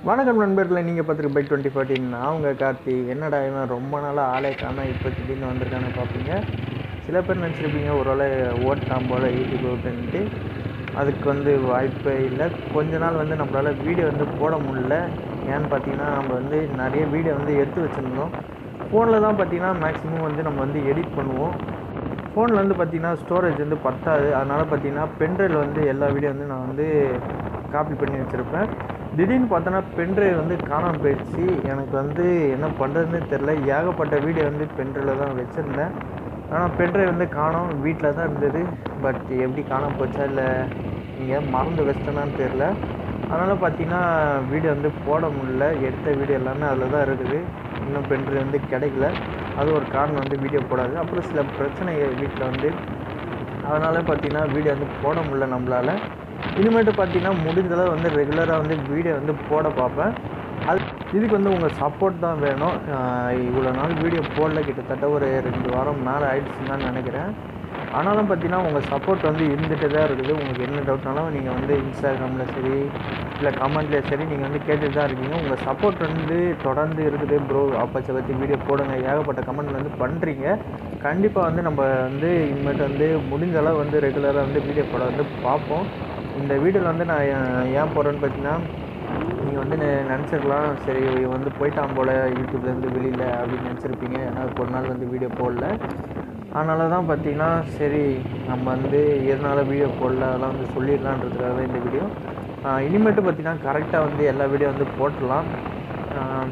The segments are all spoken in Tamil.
வணக்கம் நண்பர்களே நீங்கள் பார்த்துருக்கு பைக் டுவெண்ட்டி ஃபார்ட்டின் நான் உங்கள் கார்த்தி என்னடா இவன் ரொம்ப நாளாக ஆளே காணோம் இப்போ திடீர்னு வந்திருக்கான்னு பார்ப்பீங்க சில பேர் நினச்சிருப்பீங்க ஒரு வேளை ஓட்டாம் போல் யூடியூப் விட்டுன்ட்டு அதுக்கு வந்து வாய்ப்பே இல்லை கொஞ்ச நாள் வந்து நம்மளால் வீடியோ வந்து போட முடியல ஏன்னு பார்த்தீங்கன்னா நம்ம வந்து நிறைய வீடியோ வந்து எடுத்து வச்சுருந்தோம் ஃபோனில் தான் பார்த்தீங்கன்னா மேக்ஸிமம் வந்து நம்ம வந்து எடிட் பண்ணுவோம் ஃபோனில் வந்து பார்த்தீங்கன்னா ஸ்டோரேஜ் வந்து பத்தாது அதனால் பார்த்தீங்கன்னா பென்ட்ரைவில் வந்து எல்லா வீடியோ வந்து நான் வந்து காப்பி பண்ணி வச்சுருப்பேன் திடீர்னு பார்த்தோன்னா பென்ட்ரைவ் வந்து காணாமல் போயிடுச்சு எனக்கு வந்து என்ன பண்ணுறதுன்னு தெரில ஏகப்பட்ட வீடியோ வந்து பென்ட்ரைவில் தான் வச்சுருந்தேன் ஆனால் பென்ட்ரைவ் வந்து காணோம் வீட்டில் தான் இருந்தது பட் எப்படி காணாம போச்சா இல்லை இங்கே மறந்து வச்சிட்டேனான்னு தெரில அதனால் பார்த்தீங்கன்னா வீடியோ வந்து போட முடியல எடுத்த வீடியோ எல்லாமே அதில் தான் இருக்குது இன்னும் பென்ட்ரைவ் வந்து கிடைக்கல அது ஒரு காரணம் வந்து வீடியோ போடாது அப்புறம் சில பிரச்சனைகள் வீட்டில் வந்து அதனால் பார்த்தீங்கன்னா வீடியோ வந்து போட முடியல நம்மளால் இனிமேட்டு பார்த்தீங்கன்னா முடிஞ்சளவு வந்து ரெகுலராக வந்து வீடியோ வந்து போட பார்ப்பேன் அது இதுக்கு வந்து உங்கள் சப்போர்ட் தான் வேணும் ஆஹ் இவ்வளோ நாள் வீடியோ போடல கிட்டத்தட்ட ஒரு ரெண்டு வாரம் மேலே ஆயிடுச்சுன்னு தான் நினைக்கிறேன் ஆனாலும் பார்த்தீங்கன்னா உங்கள் சப்போர்ட் வந்து இருந்துகிட்டே தான் இருக்குது உங்களுக்கு என்ன டவுட்னாலும் நீங்கள் வந்து இன்ஸ்டாகிராமில் சரி இல்லை கமெண்ட்லேயே சரி நீங்கள் வந்து கேட்டுட்டு தான் இருக்கீங்க உங்கள் சப்போர்ட் வந்து தொடர்ந்து இருக்குது ப்ரோ அப்பச்சை பற்றி வீடியோ போடுங்க ஏகப்பட்ட கமெண்ட் வந்து பண்ணுறீங்க கண்டிப்பாக வந்து நம்ம வந்து இனிமேட்டு வந்து முடிஞ்ச அளவு வந்து ரெகுலராக வந்து வீடியோ போட வந்து பார்ப்போம் இந்த வீடியோவில் வந்து நான் ஏன் ஏன் போடுறேன்னு பார்த்தீங்கன்னா நீங்கள் வந்து நெ- நினச்சிருக்கலாம் சரி இவன் வந்து போயிட்டான் போல் யூடியூப்லேருந்து வெளியில் அப்படின்னு நினச்சிருப்பீங்க ஏன்னா ஒரு நாள் வந்து வீடியோ போடல அதனால தான் பார்த்தீங்கன்னா சரி நம்ம வந்து எதனால் வீடியோ போடல அதெல்லாம் வந்து சொல்லிடலான்றதுக்காக தான் இந்த வீடியோ இனிமேட்டு பார்த்தீங்கன்னா கரெக்டாக வந்து எல்லா வீடியோ வந்து போட்டுடலாம் ஆஹ்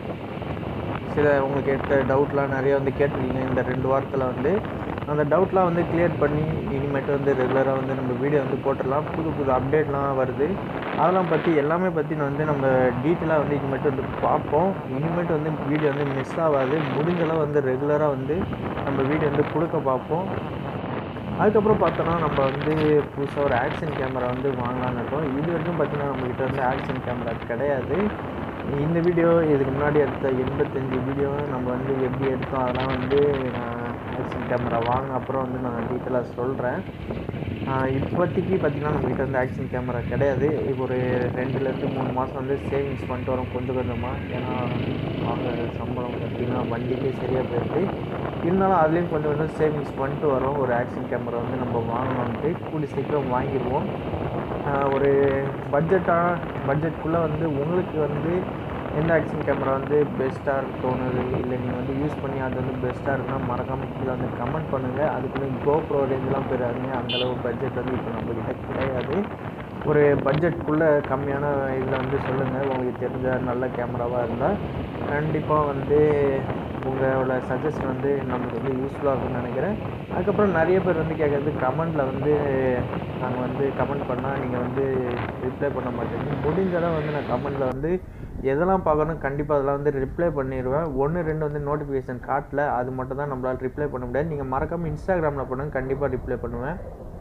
சில உங்களுக்கு கேட்ட டவுட்லாம் நிறைய வந்து கேட்டிருக்கீங்க இந்த ரெண்டு வாரத்தில் வந்து அந்த டவுட்லாம் வந்து கிளியர் பண்ணி இனிமேட்டு வந்து ரெகுலராக வந்து நம்ம வீடியோ வந்து போட்டுடலாம் புது புது அப்டேட்லாம் வருது அதெல்லாம் பற்றி எல்லாமே பற்றி நான் வந்து நம்ம டீட்டெயிலாக வந்து இனிமேட்டு வந்து பார்ப்போம் இனிமேட்டு வந்து வீடியோ வந்து மிஸ் ஆகாது முடிஞ்சளவு வந்து ரெகுலராக வந்து நம்ம வீடியோ வந்து கொடுக்க பார்ப்போம் அதுக்கப்புறம் பார்த்தோன்னா நம்ம வந்து புதுசாக ஒரு ஆக்ஷன் கேமரா வந்து வாங்கலாம்னு இருக்கோம் இது வரைக்கும் பார்த்தீங்கன்னா நம்மக்கிட்ட வந்து ஆக்ஷன் கேமரா கிடையாது இந்த வீடியோ இதுக்கு முன்னாடி எடுத்த எண்பத்தஞ்சு வீடியோ நம்ம வந்து எப்படி எடுத்தோம் அதெல்லாம் வந்து நான் ஆக்ஷன் கேமரா வாங்கின அப்புறம் வந்து நான் டீட்டெயிலாக சொல்கிறேன் இப்போதைக்கு பார்த்தீங்கன்னா நம்மக்கிட்ட வந்து ஆக்ஷன் கேமரா கிடையாது இப்போ ஒரு ரெண்டுலேருந்து மூணு மாதம் வந்து சேவிங்ஸ் பண்ணிட்டு வரோம் கொஞ்சம் கொஞ்சமாக ஏன்னா வாங்க சம்பளம் பார்த்தீங்கன்னா வண்டிக்கே சரியாக போயிடுது இருந்தாலும் அதுலேயும் கொஞ்சம் கொஞ்சம் சேவிங்ஸ் பண்ணிட்டு வரோம் ஒரு ஆக்ஷன் கேமரா வந்து நம்ம வாங்கணுன்ட்டு கூடி சீக்கிரம் வாங்கிடுவோம் ஆஹ் ஒரு பட்ஜெட்டான பட்ஜெட்குள்ளே வந்து உங்களுக்கு வந்து எந்த ஆக்ஷன் கேமரா வந்து பெஸ்ட்டாக தோணுது இல்லை நீங்கள் வந்து யூஸ் பண்ணி அது வந்து பெஸ்ட்டாக இருக்குன்னா மறக்காமல் கீழே வந்து கமெண்ட் பண்ணுங்கள் அதுக்குன்னு கோப்ரோ ரேஞ்செலாம் போயிடாதீங்க அந்தளவு பட்ஜெட் வந்து இப்போ நம்மக்கிட்ட கிடையாது ஒரு பட்ஜெட்குள்ளே கம்மியான இதில் வந்து சொல்லுங்கள் உங்களுக்கு தெரிஞ்ச நல்ல கேமராவாக இருந்தால் கண்டிப்பாக வந்து உங்களோட சஜஷன் வந்து நமக்கு வந்து யூஸ்ஃபுல்லாக இருக்கும்னு நினைக்கிறேன் அதுக்கப்புறம் நிறைய பேர் வந்து கேட்குறது கமெண்டில் வந்து நாங்கள் வந்து கமெண்ட் பண்ணால் நீங்கள் வந்து ரிப்ளை பண்ண மாட்டீங்க முடிஞ்ச அளவு வந்து நான் கமெண்டில் வந்து எதெல்லாம் பார்க்கணும் கண்டிப்பாக அதெல்லாம் வந்து ரிப்ளை பண்ணிடுவேன் ஒன்று ரெண்டு வந்து நோட்டிஃபிகேஷன் காட்டல அது மட்டும் தான் நம்மளால் ரிப்ளை பண்ண முடியாது நீங்கள் மறக்காமல் இன்ஸ்டாகிராமில் பண்ணுங்க கண்டிப்பாக ரிப்ளை பண்ணுவேன்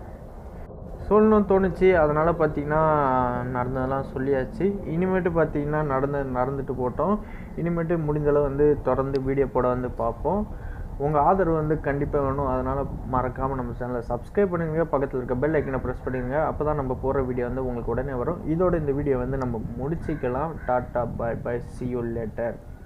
சொல்லணும்னு தோணுச்சு அதனால் பார்த்தீங்கன்னா நடந்ததெல்லாம் சொல்லியாச்சு இனிமேட்டு பார்த்தீங்கன்னா நடந்து நடந்துட்டு போட்டோம் இனிமேட்டு முடிஞ்சளவு வந்து தொடர்ந்து வீடியோ போட வந்து பார்ப்போம் உங்கள் ஆதரவு வந்து கண்டிப்பாக வேணும் அதனால் மறக்காமல் நம்ம சேனலை சப்ஸ்கிரைப் பண்ணுங்க பக்கத்தில் இருக்க பெல் ஐக்கனை ப்ரெஸ் பண்ணிடுங்க அப்போ தான் நம்ம போகிற வீடியோ வந்து உங்களுக்கு உடனே வரும் இதோட இந்த வீடியோ வந்து நம்ம முடிச்சிக்கலாம் tata bye bye see you later